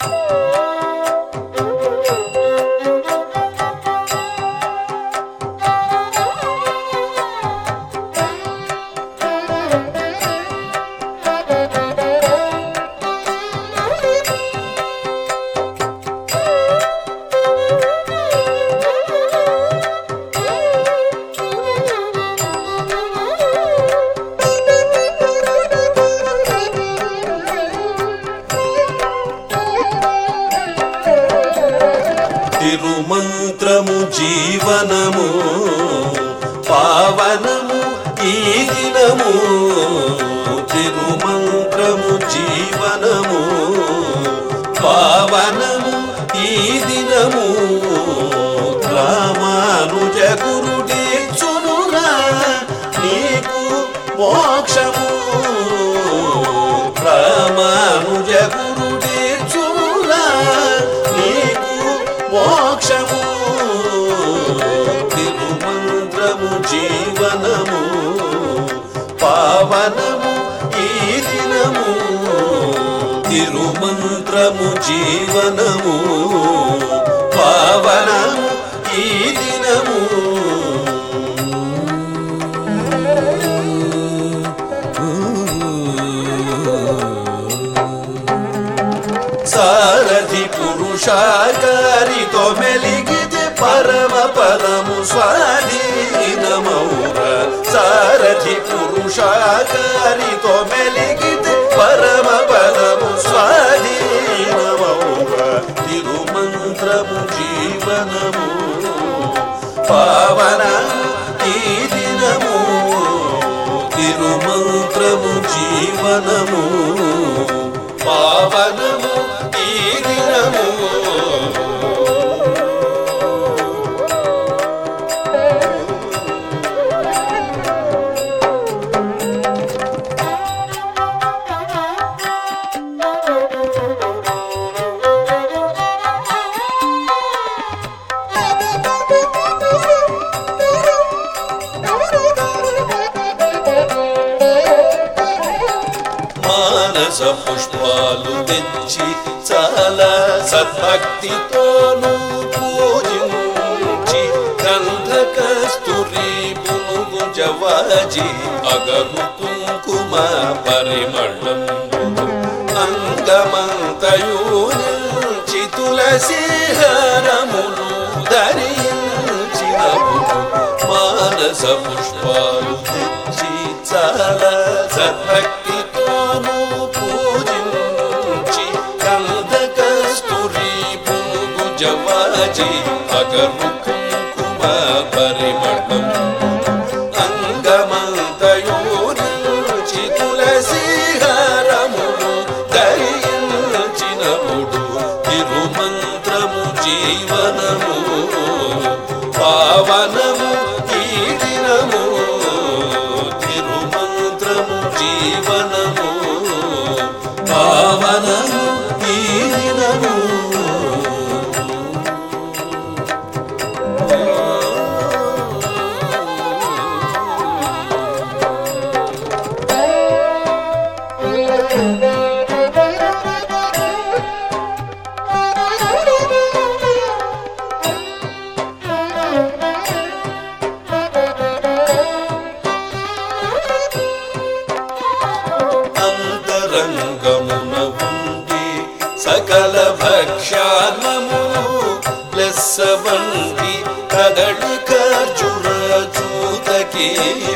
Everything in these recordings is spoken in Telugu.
తిరుమంత్రము జీవనము పావనము ఈ దినము తిరుమంత్రము జీవనము పావనము ఈ దినము రామానుజ గురుడీచునురా నీకు మోక్షము రామానుజ గురుడీచునురా నీకు మోక్షము తిరుమంత్రము జీవనము పావనము ఈ దినము తిరుమంత్రము జీవనము పావనము ఈ దినము సారథి పురుషాకారితో మెలిగితే పరమ పదము స్వాధీనమౌర సారథి పురుషాకారితో మెలిగితే పరమ పదము స్వాధీనమౌర తిరుమంత్రము జీవనము పావన ఈ దినము తిరుమంత్రము జీవనము పావనము ఈ దినము మానస పుష్పాలు తెచ్చి చాలా సద్భక్తితోను పూజించి గంధ కస్తూరి పునుగు జవాజి అగరు కుంకుమ పరిమళం అంగమంతయూచి తులసి హరములు ధరించినప్పుడు మానస పుష్పాలు తెచ్చి చాలా సద్భక్తితోను పూజించి కంద కస్తూరి పునుగు జవాజి అగరు కుంకుమ పరిమళం అంగమంతయోచి తులసి హరములు ధరించినప్పుడు తిరుమంత్రము జీవనము పావనము ఈ దినము తిరుమంత్రము జీవనము పావనము ఈ దినము అంతరంగమున ఉండి సకల భక్ష్యాన్నము లెస్స వంటి కదడి ఖర్జుర చూతకి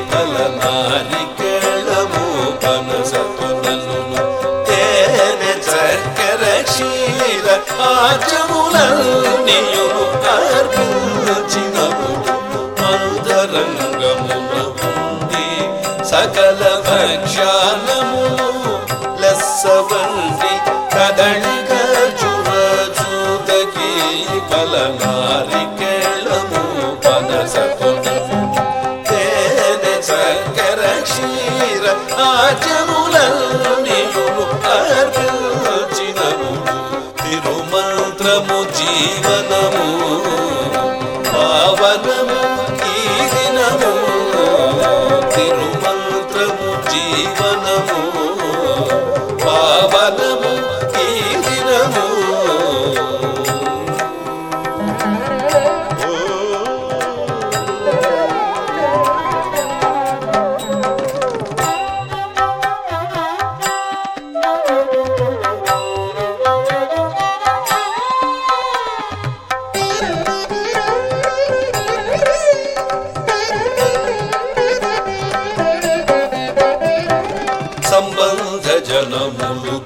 ఫలనారికేళము పనసతులను తేనె చక్కెర క్షీర ఆచములన్నీయు అర్పించినప్పుడు అంతరంగమున ఉండి సకల భక్ష్యానములు లెస్స వంటి కదళిక చుర చూతకి పలనారికేళము పనసతులను తేనె చక్కెర క్షీర ఆచములన్నీయు అర్పించినప్పుడు తిరుమంత్రము జీవనము పావనము ఈ దినము తిరుమంత్రము జీవనము పావనము ఈ దినము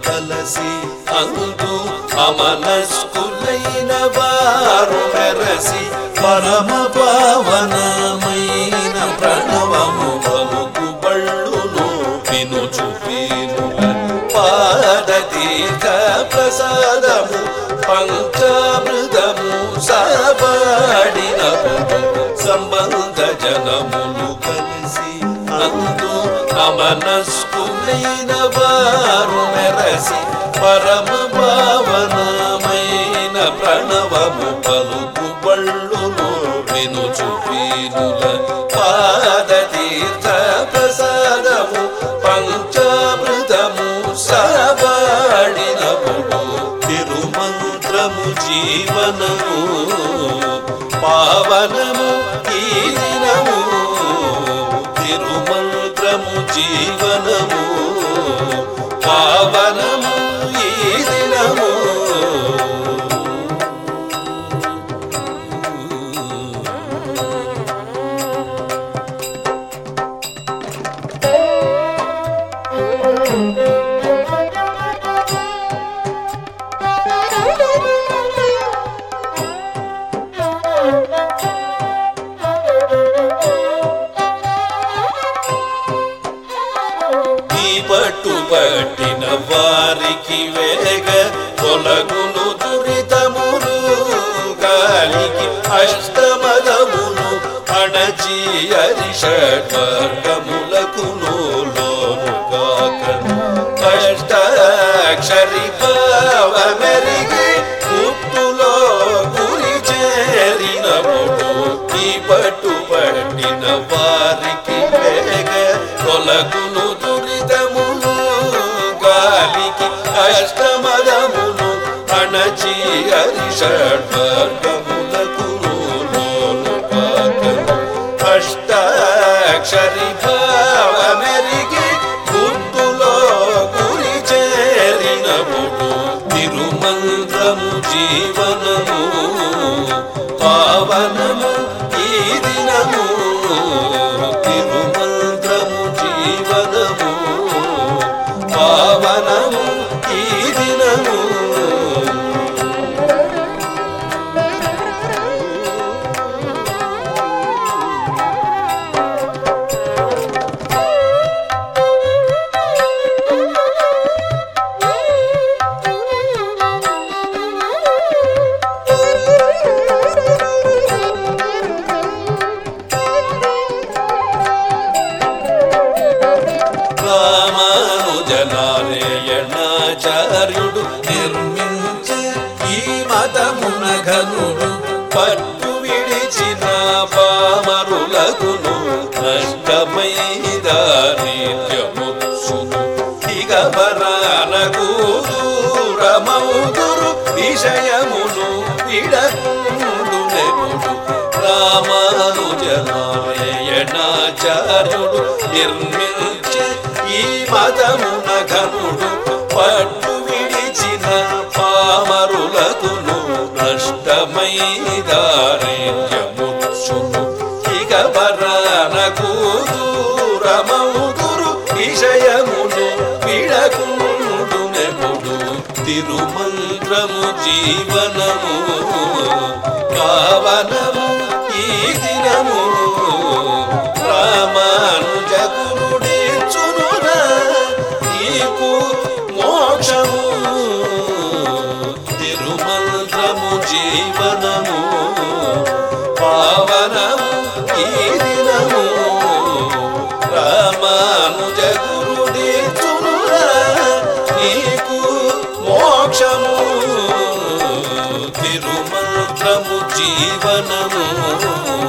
కలసి అందు అమనస్కులైన వారు మెరసి పరమ పావనమైన ప్రణవము పలుకు బళ్ళును వినుచు పీనుల పాదతీర్థ ప్రసాదము పంచామృతము సబడినప్పుడు సంబంధ జనములు కలిసి అందు అమనస్కులైన వారు మెరసి పరమ భావనమైన ప్రణవము పలుకు బళ్ళును వినుచు పీనుల పాదతీర్థ ప్రసాదము పంచామృతము సబడినప్పుడు తిరుమంత్రము జీవనము పావనము ఈ దినము తిరుమంత్రము జీవనము పావనము ఈ దినము ఈ పట్టు పట్టిన వారికి వేగ తొలగును దురితములు గాలికి అష్టమదమును అణచి అరిషడ్వర్గములకును లోను కాకను అష్టాక్షరి భావమెరిగి పుట్టులో గురి చేరినప్పుడు ఈ పట్టు పట్టిన వారికి వేగ తొలగును దురితములు గాలికి అష్టమదమును అణచి అరిషడ్వర్గములకును లోను కాకను అష్టాక్షరి భావమెరిగి గుర్తులో గురి చేరినప్పుడు తిరుమంత్రము జీవనము పావనము ఈ దినము తిరుమంత్రము జీవనము పావనము ఈ దినము రామానుజనారాయణాచార్యుడు నిర్మించే ఈ మతమున ఘనుడు పట్టు విడిచిన పామరులకును నష్టమైదారిద్యముత్సును ఇక పరాలకు దూరమౌదురు విషయమును విడకుండునెప్పుడు రామానుజనారాయణాచార్యుడు నిర్మించే ఈ మతమున ఘనుడు పట్టు విడిచిన పామరులకును నష్టమైదారిద్యముత్సును ఇక పరానకు దూరమౌదురు విషయమును విడకుండునెప్పుడు తిరుమంత్రము జీవనము పావనము ఈ దినము రామానుజ గురుడేచునునా నీకు మోక్షము తిరుమంత్రము జీవనము పావనము ఈ దినము రామానుజ గురుడేచునునా నీకు మోక్షము తిరుమంత్రము జీవనము